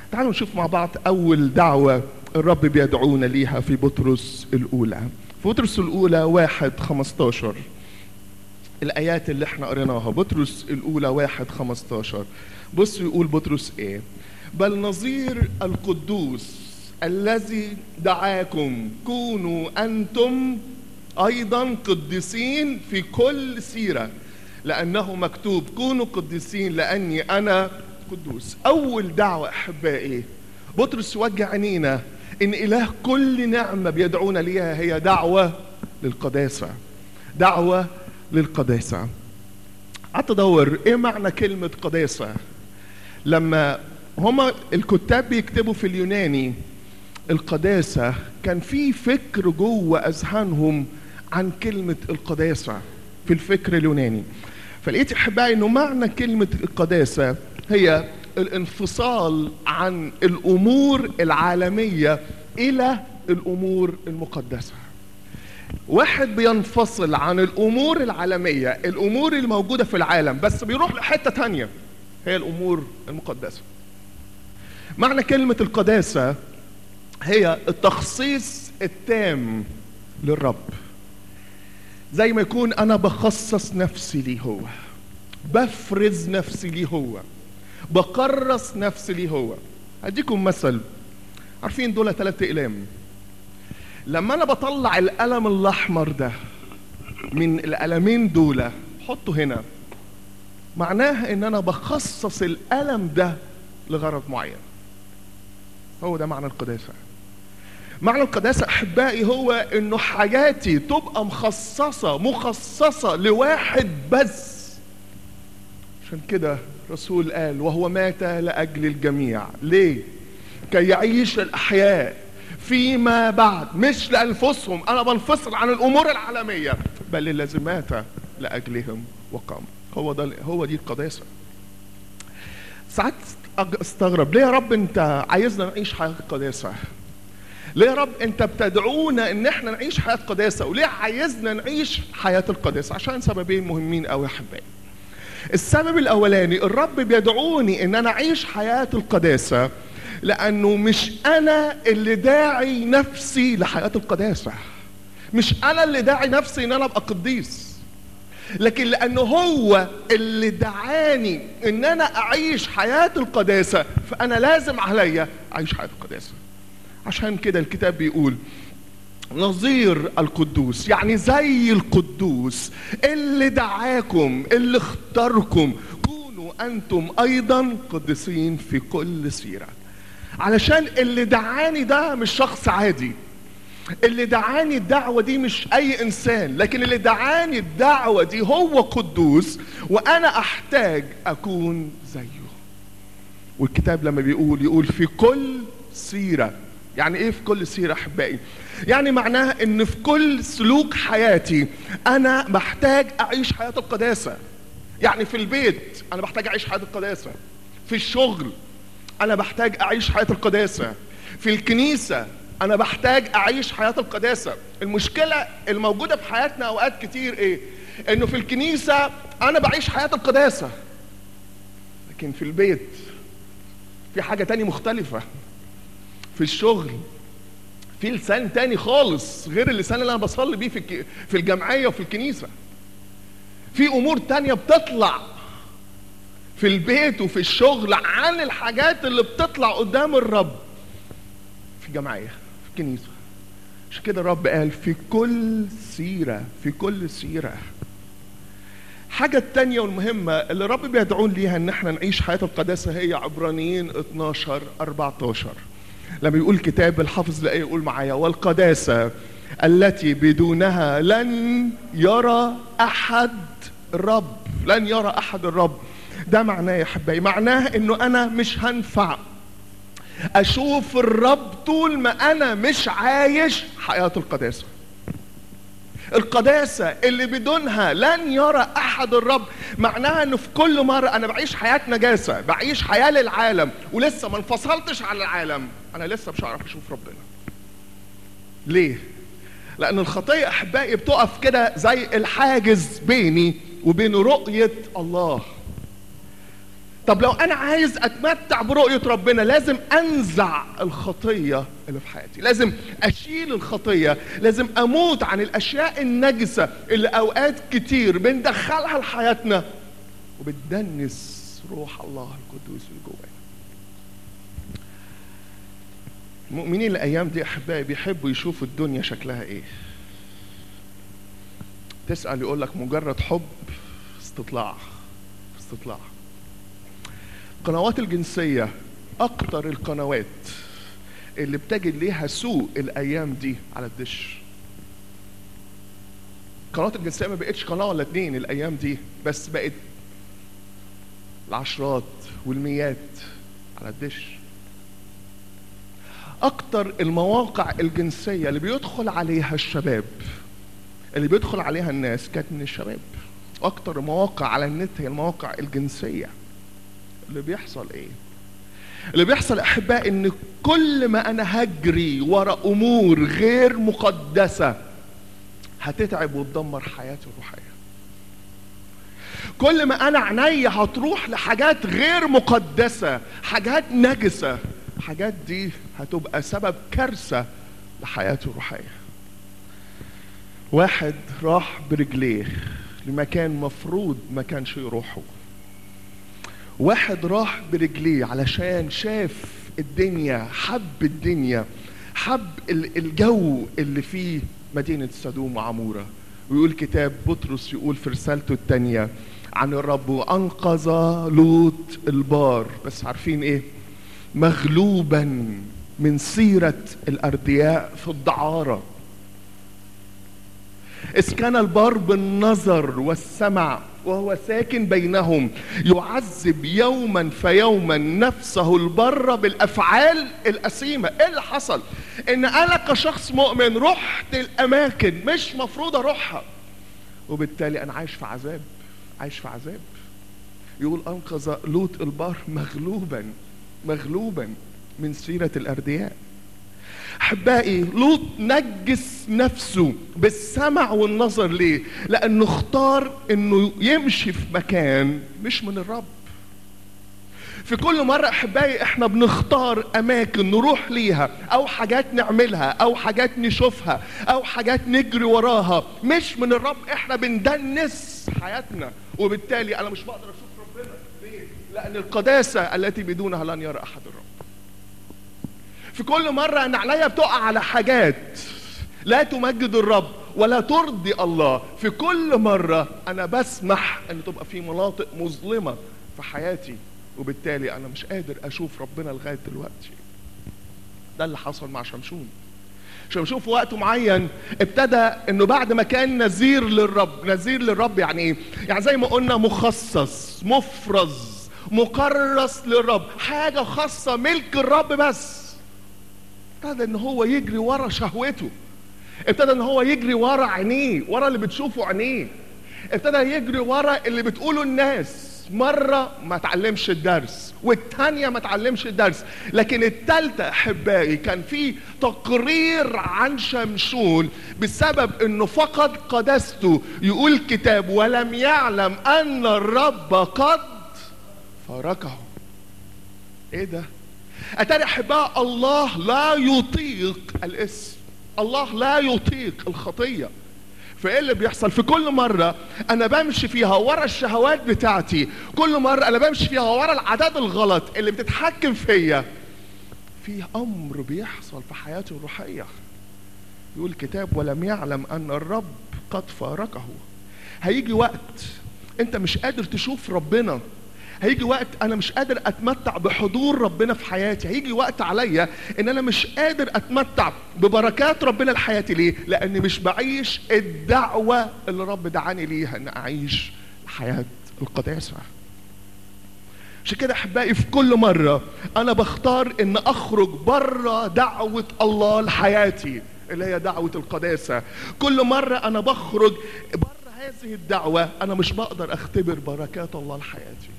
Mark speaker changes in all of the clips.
Speaker 1: تعالوا نشوف مع بعض أول دعوة الرب بيدعونا ليها في بطرس الأولى في بطرس الأولى واحد خمستاشر الآيات اللي احنا قريناها بطرس الأولى واحد خمستاشر بص يقول بطرس إيه بل نظير القدوس الذي دعاكم كونوا أنتم أيضا قديسين في كل سيرة لأنه مكتوب كونوا قديسين لأني أنا قدوس أول دعوة أحبائي بطرس وجه عينينا إن إله كل نعمة بيدعونا ليها هي دعوة للقداسة دعوة للقداسة قعدت أدور إيه معنى كلمة قداسة لما هما الكتاب بيكتبوا في اليوناني القداسة كان في فكر جوه أذهانهم عن كلمة القداسة في الفكر اليوناني فلقيت أحبائي إنه معنى كلمة القداسة هي الانفصال عن الأمور العالمية إلى الأمور المقدسة واحد بينفصل عن الأمور العالمية الأمور الموجودة في العالم بس بيروح لحتة تانية هي الأمور المقدسة معنى كلمة القداسة هي التخصيص التام للرب زي ما يكون انا بخصص نفسي ليه هو بفرز نفسي ليه هو بكرس نفسي ليه هو اديكم مثل عارفين دول ثلاث اقلام لما انا بطلع القلم الاحمر ده من القلمين دول حطه هنا معناها ان انا بخصص القلم ده لغرض معين هو ده معنى القداسه معنى القداسة أحبائي هو إنه حياتي تبقى مخصصة مخصصة لواحد بس عشان كده رسول قال وهو مات لأجل الجميع ليه؟ كي يعيش الأحياء فيما بعد مش لأنفسهم أنا بنفصل عن الأمور العالمية بل الذي مات لأجلهم وقام هو ده هو دي القداسة ساعات استغرب ليه يا رب انت عايزنا نعيش حياة القداسة ليه يا رب انت بتدعونا ان احنا نعيش حياه قداسه وليه عايزنا نعيش حياه القداسه عشان سببين مهمين قوي يا احبائي السبب الاولاني الرب بيدعوني ان انا اعيش حياه القداسه لانه مش انا اللي داعي نفسي لحياه القداسه مش انا اللي داعي نفسي ان انا ابقى قديس لكن لانه هو اللي دعاني ان انا اعيش حياه القداسه فانا لازم عليا اعيش حياه القداسه عشان كده الكتاب بيقول نظير القدوس يعني زي القدوس اللي دعاكم اللي اختاركم كونوا انتم ايضا قديسين في كل سيره علشان اللي دعاني ده مش شخص عادي اللي دعاني الدعوة دي مش أي إنسان لكن اللي دعاني الدعوة دي هو قدوس وأنا أحتاج أكون زيه والكتاب لما بيقول يقول في كل سيرة يعني ايه في كل سيره احبائي يعني معناها ان في كل سلوك حياتي انا محتاج اعيش حياه القداسه يعني في البيت انا محتاج اعيش حياه القداسه في الشغل انا بحتاج اعيش حياه القداسه في الكنيسه انا بحتاج اعيش حياه القداسه المشكله الموجوده في حياتنا اوقات كتير ايه انه في الكنيسه انا بعيش حياه القداسه لكن في البيت في حاجه تاني مختلفه في الشغل في لسان تاني خالص غير اللسان اللي انا بصلي بيه في في الجمعيه وفي الكنيسه في امور تانية بتطلع في البيت وفي الشغل عن الحاجات اللي بتطلع قدام الرب في الجمعيه في الكنيسه عشان كده الرب قال في كل سيره في كل سيره حاجة التانية والمهمة اللي الرب بيدعون ليها ان احنا نعيش حياة القداسة هي عبرانيين 12 14 لما يقول كتاب الحافظ لأيه يقول معايا والقداسة التي بدونها لن يرى أحد الرب لن يرى أحد الرب ده معناه يا حبايبي معناه انه انا مش هنفع اشوف الرب طول ما انا مش عايش حياة القداسة القداسة اللي بدونها لن يرى أحد الرب معناها أنه في كل مرة أنا بعيش حياة نجاسة بعيش حياة للعالم ولسه ما انفصلتش عن العالم أنا لسه مش هعرف أشوف ربنا ليه؟ لأن الخطية أحبائي بتقف كده زي الحاجز بيني وبين رؤية الله طب لو انا عايز اتمتع برؤيه ربنا لازم انزع الخطيه اللي في حياتي لازم اشيل الخطيه لازم اموت عن الاشياء النجسه اللي اوقات كتير بندخلها لحياتنا وبتدنس روح الله القدوس اللي جوانا المؤمنين الايام دي احبائي بيحبوا يشوفوا الدنيا شكلها ايه تسال يقول لك مجرد حب استطلاع استطلاع القنوات الجنسيه اكتر القنوات اللي بتجد ليها سوء الايام دي على الدش القنوات الجنسيه ما بقتش قناه ولا اتنين الايام دي بس بقت العشرات والميات على الدش اكتر المواقع الجنسيه اللي بيدخل عليها الشباب اللي بيدخل عليها الناس كانت من الشباب اكتر مواقع على النت هي المواقع الجنسيه اللي بيحصل ايه اللي بيحصل احبائي ان كل ما انا هجري ورا امور غير مقدسه هتتعب وتدمر حياتي الروحيه كل ما انا عينيا هتروح لحاجات غير مقدسه حاجات نجسه الحاجات دي هتبقى سبب كارثه لحياتي الروحيه واحد راح برجليه لمكان مفروض ما كانش يروحه واحد راح برجليه علشان شاف الدنيا حب الدنيا حب الجو اللي فيه مدينة سدوم وعمورة ويقول كتاب بطرس يقول في رسالته الثانية عن الرب وأنقذ لوط البار بس عارفين إيه مغلوبا من سيرة الأردياء في الدعارة إذ كان البار بالنظر والسمع وهو ساكن بينهم يعذب يوما فيوما نفسه البر بالافعال الاثيمه ايه اللي حصل ان انا كشخص مؤمن رحت الاماكن مش مفروض اروحها وبالتالي انا عايش في عذاب عايش في عذاب يقول انقذ لوط البار مغلوبا مغلوبا من سيره الاردياء احبائي لوط نجس نفسه بالسمع والنظر ليه لانه اختار انه يمشي في مكان مش من الرب في كل مرة أحبائي إحنا بنختار أماكن نروح ليها أو حاجات نعملها أو حاجات نشوفها أو حاجات نجري وراها مش من الرب إحنا بندنس حياتنا وبالتالي أنا مش بقدر أشوف ربنا ليه؟ لأن القداسة التي بدونها لن يرى أحد الرب في كل مرة أن عينيا بتقع على حاجات لا تمجد الرب ولا ترضي الله في كل مرة أنا بسمح أن تبقى في مناطق مظلمة في حياتي وبالتالي أنا مش قادر أشوف ربنا لغاية دلوقتي ده اللي حصل مع شمشون شمشون في وقت معين ابتدى انه بعد ما كان نذير للرب نذير للرب يعني ايه يعني زي ما قلنا مخصص مفرز مكرس للرب حاجة خاصة ملك الرب بس ابتدى ان هو يجري ورا شهوته ابتدى ان هو يجري ورا عينيه ورا اللي بتشوفه عينيه ابتدى يجري ورا اللي بتقوله الناس مرة ما تعلمش الدرس والتانية ما تعلمش الدرس لكن التالتة احبائي كان في تقرير عن شمشون بسبب انه فقد قدسته يقول كتاب ولم يعلم ان الرب قد فارقه ايه ده اتاري احباء الله لا يطيق الاسم الله لا يطيق الخطيه فايه اللي بيحصل في كل مره انا بمشي فيها ورا الشهوات بتاعتي كل مره انا بمشي فيها ورا العادات الغلط اللي بتتحكم فيا في امر بيحصل في حياتي الروحيه يقول الكتاب ولم يعلم ان الرب قد فارقه هيجي وقت انت مش قادر تشوف ربنا هيجي وقت انا مش قادر اتمتع بحضور ربنا في حياتي هيجي وقت عليا ان انا مش قادر اتمتع ببركات ربنا لحياتي ليه لاني مش بعيش الدعوه اللي رب دعاني ليها ان اعيش حياه القداسه عشان كده احبائي في كل مره انا بختار ان اخرج بره دعوه الله لحياتي اللي هي دعوه القداسه كل مره انا بخرج بره هذه الدعوه انا مش بقدر اختبر بركات الله لحياتي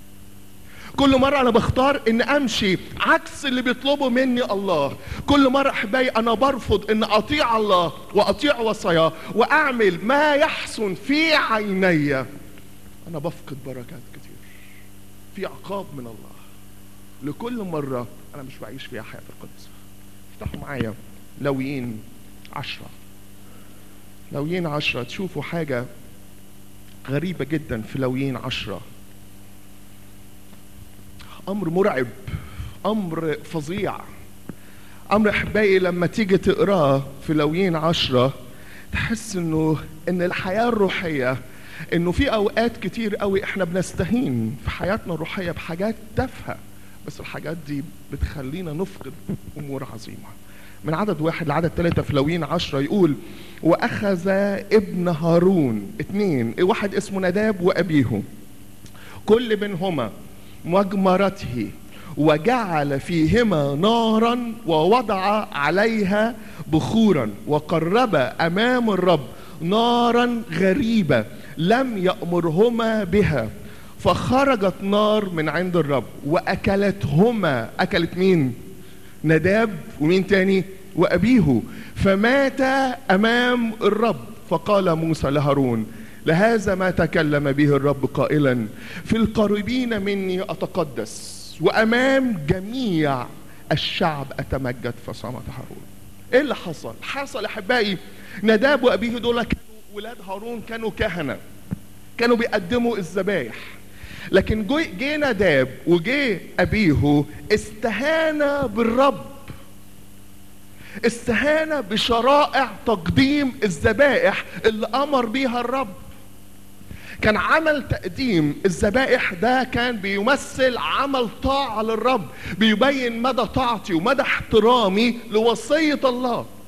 Speaker 1: كل مرة أنا بختار إن أمشي عكس اللي بيطلبه مني الله كل مرة أحبائي أنا برفض إن أطيع الله وأطيع وصاياه وأعمل ما يحسن في عيني أنا بفقد بركات كتير في عقاب من الله لكل مرة أنا مش بعيش فيها حياة القدس افتحوا معايا لويين عشرة لويين عشرة تشوفوا حاجة غريبة جدا في لويين عشرة أمر مرعب أمر فظيع أمر أحبائي لما تيجي تقراه في لويين عشرة تحس إنه إن الحياة الروحية إنه في أوقات كتير قوي إحنا بنستهين في حياتنا الروحية بحاجات تافهة بس الحاجات دي بتخلينا نفقد أمور عظيمة من عدد واحد لعدد ثلاثة في لوين عشرة يقول وأخذ ابن هارون اثنين واحد اسمه نداب وأبيه كل منهما مجمرته وجعل فيهما نارا ووضع عليها بخورا وقرب امام الرب نارا غريبه لم يامرهما بها فخرجت نار من عند الرب واكلتهما اكلت مين نداب ومين تاني وابيه فمات امام الرب فقال موسى لهارون لهذا ما تكلم به الرب قائلا في القريبين مني اتقدس وامام جميع الشعب اتمجد فصمت هارون ايه اللي حصل حصل احبائي نداب وابيه دول كانوا ولاد هارون كانوا كهنه كانوا بيقدموا الذبايح لكن جه نداب وجه ابيه استهان بالرب استهان بشرائع تقديم الذبائح اللي امر بيها الرب كان عمل تقديم الذبائح ده كان بيمثل عمل طاعة للرب بيبين مدى طاعتي ومدى احترامي لوصية الله